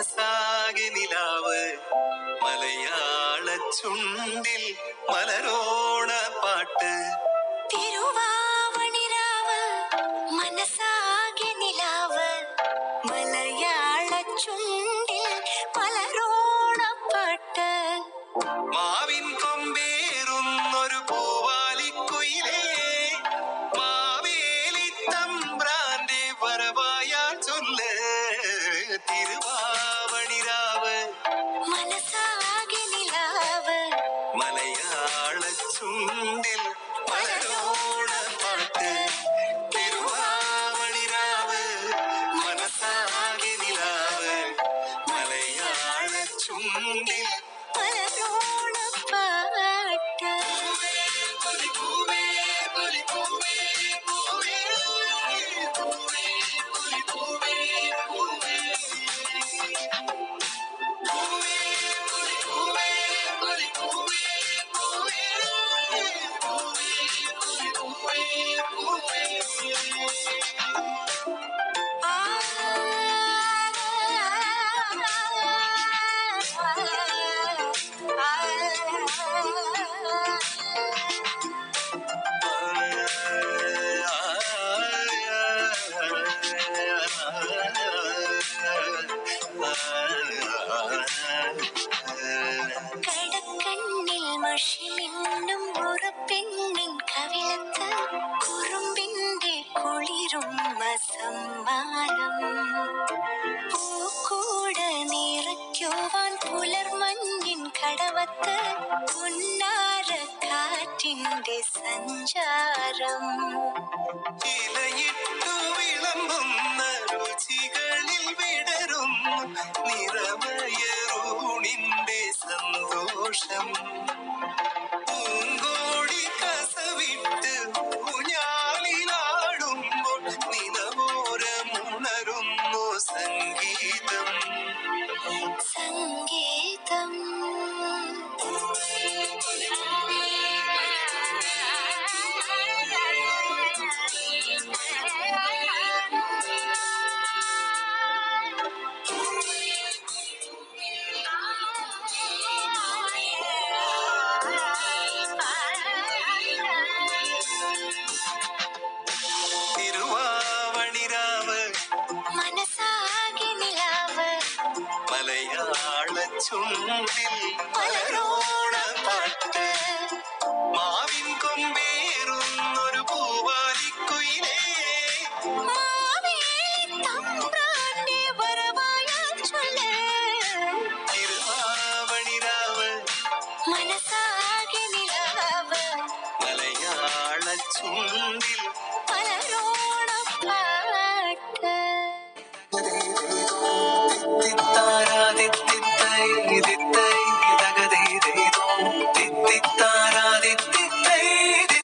മനസ്സാകെ നിലാവ് മലയാള ചുണ്ടിൽ മലരോണ പാട്ട് തിരുവാവണിരാവ് മനസ്സാകെ നിലാവ് മലയാള ചുണ്ടിൽ പലരോണപ്പാട്ട് മാവിൻ കൊമ്പേറുന്നൊരു പൂവാലിക്കുയിലേ മാവേലി തമ്പ്രാന്റെ വരവായാ ചൊല്ല് തിരുവാവണിരാവ് മനസ്സാകെ നിലാവ് മലയാള ചുണ്ടിൽ മലരോണ പാട്ട് തിരുവാവണിരാവ് മനസ്സാകെ നിലാവ് മലയാള ചുണ്ടിൽ പലരോണപ്പാട്ട് പൂവേ, പൂവേ, പൂവേ, പൂവേ, പൂവേ, പൂവേ, പൂവേ, പൂവേ. പൂവേ, പൂവേ, പൂവേ, പൂവേ, പൂവേ, പൂവേ, പൂവേ, പൂവേ. ആ കടക്കണ്ണിൽ മഷിമിന്നും ഉറപ്പെണ്ണിൻ കവിളത്ത് കുറുമ്പിന്റെ കുളിരും സമ്മാനം പൂക്കൂട നിറയ്ക്കുവാൻ പുലർമഞ്ഞിൻ കടവത്ത് പുന്നാര കാറ്റിന്റെ സഞ്ചാരം ഇലയിട്ടു വിളമ്പുന്ന രുചികളിൽ വിടരുന്നു നിറമയറൂണിന്റെ സന്തോഷം പൂങ്കോടി കസവിട്ട് ഊഞ്ഞാലിലാടുമ്പോൾ നിലവോരമുണരുന്നു സംഗീതം സംഗീതം തിരുവാവണിരാവ് മനസ്സാകെ നിലാവ് മലയാള ചുണ്ടിൽ മലരോണ പാട്ട് മാവിൻ കൊമ്പേറുന്നൊരു പൂവാലിക്കുയിലേ മാവേലി തമ്പ്രാന്റെ വരവായാൽ ചൊല്ല്. തിരുവാവണിരാവ് മനസ്സാകെ നിലാവ് മലയാള ചുണ്ടിൽ പലരോണപ്പാട്ട് തിത്താരാതിത്തിത്തൈ തിത്തൈ തകതൈതൈതോ തിത്തിത്താരാതിത്തിത്തൈ തി-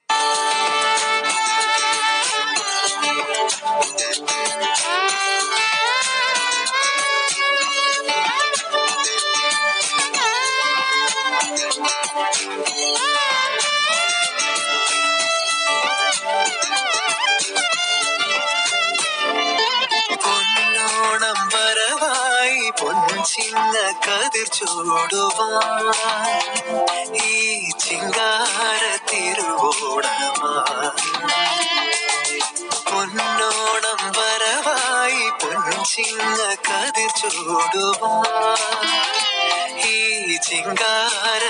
പൊന്നോണം വരവായി പൊൻചിങ്ങ കതിർ ചൂടുവാൻ ഈ ചിങ്കാര തിരുവോണമായി പൊന്നോണം വരവായി പൊൻചിങ്ങ കതിർ ചൂടുവാൻ ഈ ചിങ്കാര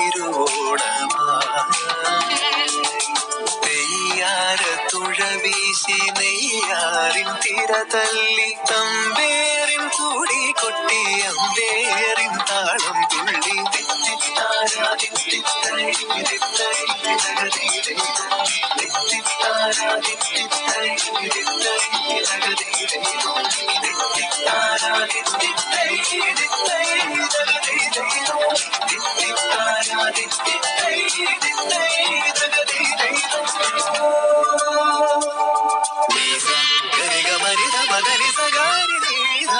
തിരുവോണമായി നെയ്യാര തുഴ വീശി നെയ്യാറിൻ തിര തല്ലി തമ്പേറിൻ കൂടി കൊട്ടി അമ്പേറിൻ താളം തുള്ളി തിത്തിത്താരാ തിത്തിത്തൈ തിത്തൈ തകതീതൈതോ. തിത്തിത്താരാ തിത്തിത്തൈ തിത്തൈ തകതീതൈതോ. തിത്തിത്താരാ തിത്തിത്തൈ തിത്തൈ തകതീതൈതോ. തിത്തിത്താരാ തിത്തിത്തൈ തിത്തൈ തകതീതൈതോ. നീസ ഗരിഗ മരിത മദനി സഗാരി നീധ.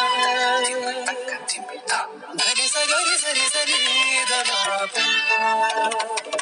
ധനി സഗരി സരി സനി ധ